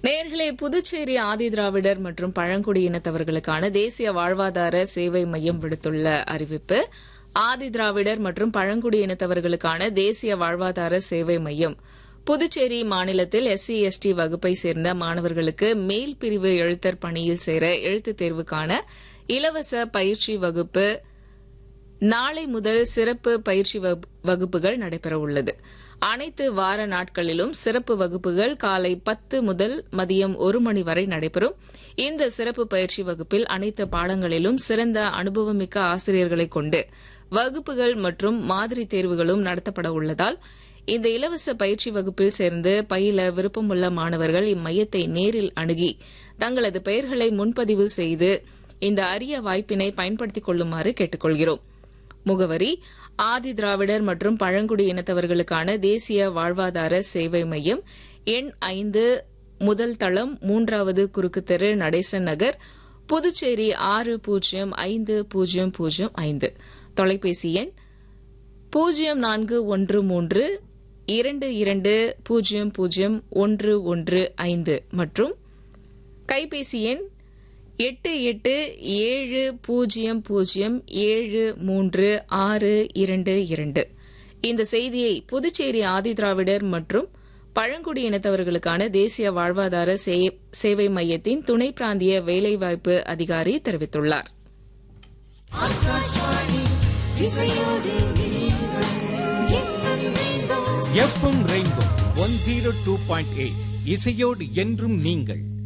நேர்களே புதுச்சேரி ஆதிதிராவிடர் மற்றும் பழங்குடியினத்தவர்களுக்கான தேசிய வாழ்வாதார சேவை மையம் விடுத்துள்ள அறிவிப்பு ஆதிதிராவிடர் மற்றும் பழங்குடியினத்தவர்களுக்கான தேசிய வாழ்வாதார சேவை மையம் புதுச்சேரி மாநிலத்தில் எஸ்சி எஸ்டி வகுப்பை சேர்ந்த மாணவர்களுக்கு மேல் பிரிவு எழுத்தர் பணியில் சேர எழுத்துத் தேர்வுக்கான இலவச பயிற்சி வகுப்பு நாளை முதல் சிறப்பு பயிற்சி வகு- வகுப்புகள் நடைபெற உள்ளது அனைத்து வார நாட்களிலும் சிறப்பு வகுப்புகள் காலை பத்து முதல் மதியம் ஒரு மணி வரை நடைபெறும் இந்த சிறப்பு பயிற்சி வகுப்பில் அனைத்து பாடங்களிலும் சிறந்த அனுபவமிக்க ஆசிரியர்களை கொண்டு வகுப்புகள் மற்றும் மாதிரி தேர்வுகளும் நடத்தப்பட உள்ளதால் இந்த இலவச பயிற்சி வகுப்பில் சேர்ந்து பயில விருப்பமுள்ள மாணவர்கள் இம்மையத்தை நேரில் அணுகி தங்களது பெயர்களை முன்பதிவு செய்து இந்த அரிய வாய்ப்பினை பயன்படுத்திக் கொள்ளுமாறு கேட்டுக்கொள்கிறோம் முகவரி ஆதி திராவிடர் மற்றும் பழங்குடி இனத்தவர்களுக்கான தேசிய வாழ்வாதார சேவை மையம் எண் ஐந்து முதல் தளம் மூன்றாவது குறுக்கு தெரு நடேசன் நகர் புதுச்சேரி ஆறு பூஜ்ஜியம் ஐந்து பூஜ்ஜியம் பூஜ்ஜியம் ஐந்து தொலைபேசி எண் பூஜ்ஜியம் நான்கு ஒன்று மூன்று இரண்டு இரண்டு பூஜ்ஜியம் பூஜ்ஜியம் ஒன்று ஒன்று ஐந்து மற்றும் கைபேசி எண் எட்டு எட்டு ஏழு பூஜ்ஜியம் பூஜ்ஜியம் ஏழு மூன்று ஆறு இரண்டு இரண்டு இந்த செய்தியை புதுச்சேரி ஆதிதிராவிடர் மற்றும் பழங்குடி இனத்தவர்களுக்கான தேசிய வாழ்வாதார சே- சேவை மையத்தின் துணை பிராந்திய வேலைவாய்ப்பு அதிகாரி தெரிவித்துள்ளார் FM rainbow one zero two point eight இசையோடு என்றும் நீங்கள்